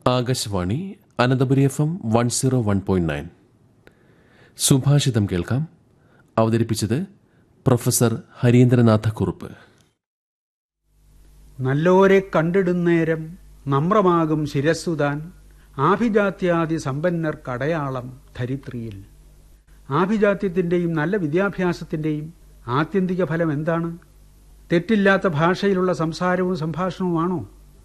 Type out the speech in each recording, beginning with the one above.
Akashvani Ananthapuri F M one zero one point nine സുഭാഷിതം കേൾക്കാം അവതരിപ്പിച്ചത് പ്രൊഫസർ ഹരീന്ദ്രനാഥ കുറുപ്പ് നല്ലോരെ കണ്ടിടുന്നേരം നമ്രമാകും ശിരസ്സുതാൻ ആഭിജാത്യാദി സമ്പന്നർ കടയാളം ധരിത്രിയിൽ ആഭിജാത്യത്തിൻ്റെയും നല്ല വിദ്യാഭ്യാസത്തിൻ്റെയും ആത്യന്തിക ഫലം എന്താണ് തെറ്റില്ലാത്ത ഭാഷയിലുള്ള സംസാരവും സംഭാഷണവുമാണോ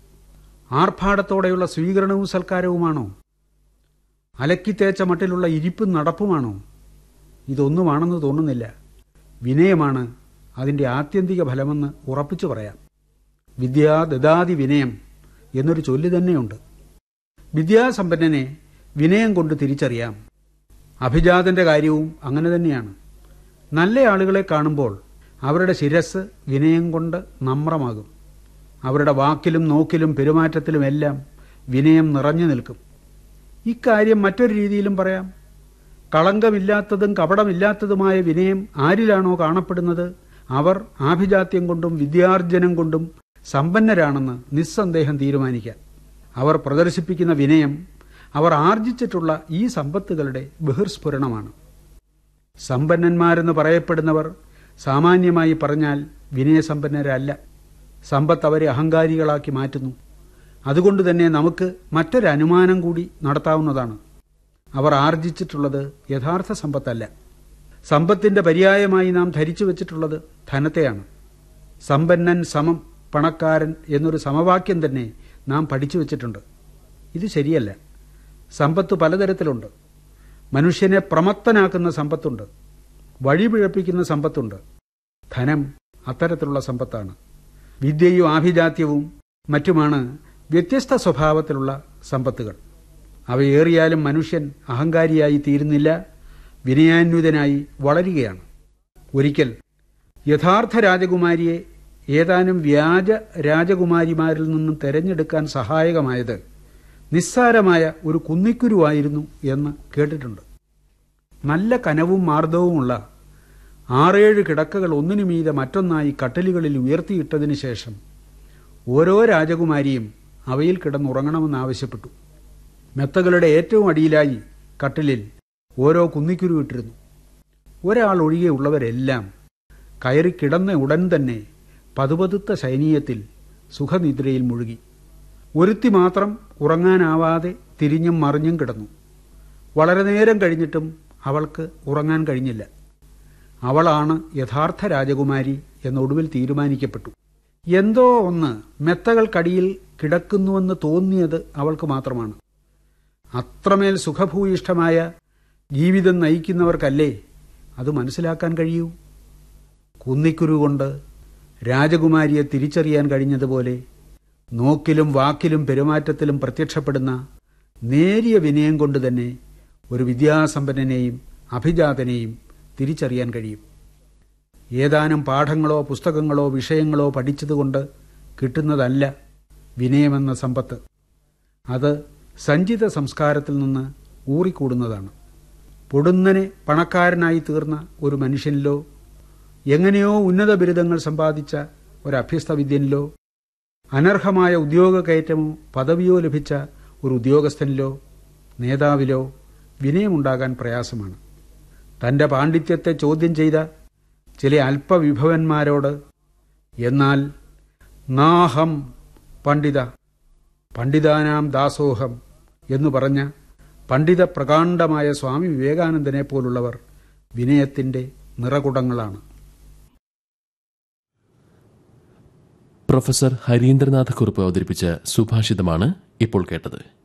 ആർഭാടത്തോടെയുള്ള സ്വീകരണവും സൽക്കാരവുമാണോ അലക്കിത്തേച്ച മട്ടിലുള്ള ഇരിപ്പും നടപ്പുമാണോ ഇതൊന്നുമാണെന്ന് തോന്നുന്നില്ല വിനയമാണ് അതിൻ്റെ ആത്യന്തിക ഫലമെന്ന് ഉറപ്പിച്ചു പറയാം വിദ്യാ ദദാതി വിനയം എന്നൊരു ചൊല്ല് തന്നെയുണ്ട് വിദ്യാസമ്പന്നനെ വിനയം കൊണ്ട് തിരിച്ചറിയാം അഭിജാതന്റെ കാര്യവും അങ്ങനെ തന്നെയാണ് നല്ല ആളുകളെ കാണുമ്പോൾ അവരുടെ ശിരസ് വിനയം കൊണ്ട് നമ്രമാകും അവരുടെ വാക്കിലും നോക്കിലും പെരുമാറ്റത്തിലുമെല്ലാം വിനയം നിറഞ്ഞു നിൽക്കും ഇക്കാര്യം മറ്റൊരു രീതിയിലും പറയാം കളങ്കമില്ലാത്തതും കപടമില്ലാത്തതുമായ വിനയം ആരിലാണോ കാണപ്പെടുന്നത് അവർ ആഭിജാത്യം കൊണ്ടും വിദ്യാർജനം കൊണ്ടും സമ്പന്നരാണെന്ന് നിസ്സന്ദേഹം തീരുമാനിക്കാം അവർ പ്രദർശിപ്പിക്കുന്ന വിനയം അവർ ആർജിച്ചിട്ടുള്ള ഈ സമ്പത്തുകളുടെ ബഹിർസ്ഫുരണമാണ് സമ്പന്നന്മാരെന്ന് പറയപ്പെടുന്നവർ സാമാന്യമായി പറഞ്ഞാൽ വിനയസമ്പന്നരല്ല സമ്പത്ത് അവരെ അഹങ്കാരികളാക്കി മാറ്റുന്നു അതുകൊണ്ട് തന്നെ നമുക്ക് മറ്റൊരു അനുമാനം കൂടി നടത്താവുന്നതാണ് അവർ ആർജിച്ചിട്ടുള്ളത് യഥാർത്ഥ സമ്പത്തല്ല സമ്പത്തിന്റെ പര്യായമായി നാം ധരിച്ചു വച്ചിട്ടുള്ളത് ധനത്തെയാണ് സമ്പന്നൻ സമം പണക്കാരൻ എന്നൊരു സമവാക്യം തന്നെ നാം പഠിച്ചു വച്ചിട്ടുണ്ട് ഇത് ശരിയല്ല സമ്പത്ത് പലതരത്തിലുണ്ട് മനുഷ്യനെ പ്രമത്തനാക്കുന്ന സമ്പത്തുണ്ട് വഴിപിഴപ്പിക്കുന്ന സമ്പത്തുണ്ട് ധനം അത്തരത്തിലുള്ള സമ്പത്താണ് വിദ്യയും ആഭിജാത്യവും മറ്റുമാണ് വ്യത്യസ്ത സ്വഭാവത്തിലുള്ള സമ്പത്തുകൾ അവയേറിയാലും മനുഷ്യൻ അഹങ്കാരിയായി തീരുന്നില്ല വിനയാന്വിതനായി വളരുകയാണ് ഒരിക്കൽ യഥാർത്ഥ രാജകുമാരിയെ ഏതാനും വ്യാജ രാജകുമാരിമാരിൽ നിന്നും തെരഞ്ഞെടുക്കാൻ സഹായകമായത് നിസ്സാരമായ ഒരു കുന്നിക്കുരുവായിരുന്നു എന്ന് കേട്ടിട്ടുണ്ട് നല്ല കനവും മാർദ്ദവുമുള്ള ആറേഴ് കിടക്കകൾ ഒന്നിനു മീതെ മറ്റൊന്നായി കട്ടിലുകളിൽ ഉയർത്തിയിട്ടതിനു ശേഷം ഓരോ രാജകുമാരിയും അവയിൽ കിടന്നുറങ്ങണമെന്ന് ആവശ്യപ്പെട്ടു മെത്തകളുടെ ഏറ്റവും അടിയിലായി കട്ടിലിൽ ഓരോ കുന്നിക്കുരു ഇട്ടിരുന്നു ഒരാൾ ഒഴികെയുള്ളവരെല്ലാം കയറി കിടന്ന ഉടൻ തന്നെ പതുപതുത്ത ശൈനീയത്തിൽ സുഖനിദ്രയിൽ മുഴുകി ഒരുത്തി മാത്രം ഉറങ്ങാനാവാതെ തിരിഞ്ഞും മറിഞ്ഞും കിടന്നു വളരെ നേരം കഴിഞ്ഞിട്ടും അവൾക്ക് ഉറങ്ങാൻ കഴിഞ്ഞില്ല അവളാണ് യഥാർത്ഥ രാജകുമാരി എന്നൊടുവിൽ തീരുമാനിക്കപ്പെട്ടു എന്തോ ഒന്ന് മെത്തകൾക്കടിയിൽ കിടക്കുന്നുവെന്ന് തോന്നിയത് അവൾക്ക് മാത്രമാണ് അത്രമേൽ സുഖഭൂയിഷ്ഠമായ ജീവിതം നയിക്കുന്നവർക്കല്ലേ അത് മനസ്സിലാക്കാൻ കഴിയൂ കുന്നിക്കുരു കൊണ്ട് രാജകുമാരിയെ തിരിച്ചറിയാൻ കഴിഞ്ഞതുപോലെ നോക്കിലും വാക്കിലും പെരുമാറ്റത്തിലും പ്രത്യക്ഷപ്പെടുന്ന നേരിയ വിനയം കൊണ്ട് തന്നെ ഒരു വിദ്യാസമ്പന്നനെയും അഭിജാതനെയും തിരിച്ചറിയാൻ കഴിയും ഏതാനും പാഠങ്ങളോ പുസ്തകങ്ങളോ വിഷയങ്ങളോ പഠിച്ചതുകൊണ്ട് കിട്ടുന്നതല്ല വിനയമെന്ന സമ്പത്ത് അത് സഞ്ചിത സംസ്കാരത്തിൽ നിന്ന് ഊറിക്കൂടുന്നതാണ് പൊടുന്നനെ പണക്കാരനായി തീർന്ന ഒരു മനുഷ്യനിലോ എങ്ങനെയോ ഉന്നത ബിരുദങ്ങൾ സമ്പാദിച്ച ഒരു അഭ്യസ്ത വിദ്യനിലോ അനർഹമായ ഉദ്യോഗ കയറ്റമോ പദവിയോ ലഭിച്ച ഒരു ഉദ്യോഗസ്ഥനിലോ നേതാവിലോ വിനയമുണ്ടാകാൻ പ്രയാസമാണ് തന്റെ പാണ്ഡിത്യത്തെ ചോദ്യം ചെയ്ത ചില അല്പവിഭവന്മാരോട് എന്നാൽ നാഹം പണ്ഡിത പണ്ഡിതാനാം ദാസോഹം എന്നു പറഞ്ഞ പണ്ഡിത പ്രകാണ്ഡമായ സ്വാമി വിവേകാനന്ദനെ പോലുള്ളവർ വിനയത്തിന്റെ നിറകുടങ്ങളാണ് പ്രൊഫസർ ഹരീന്ദ്രനാഥ കുറുപ്പ് അവതരിപ്പിച്ച സുഭാഷിതമാണ് ഇപ്പോൾ കേട്ടത്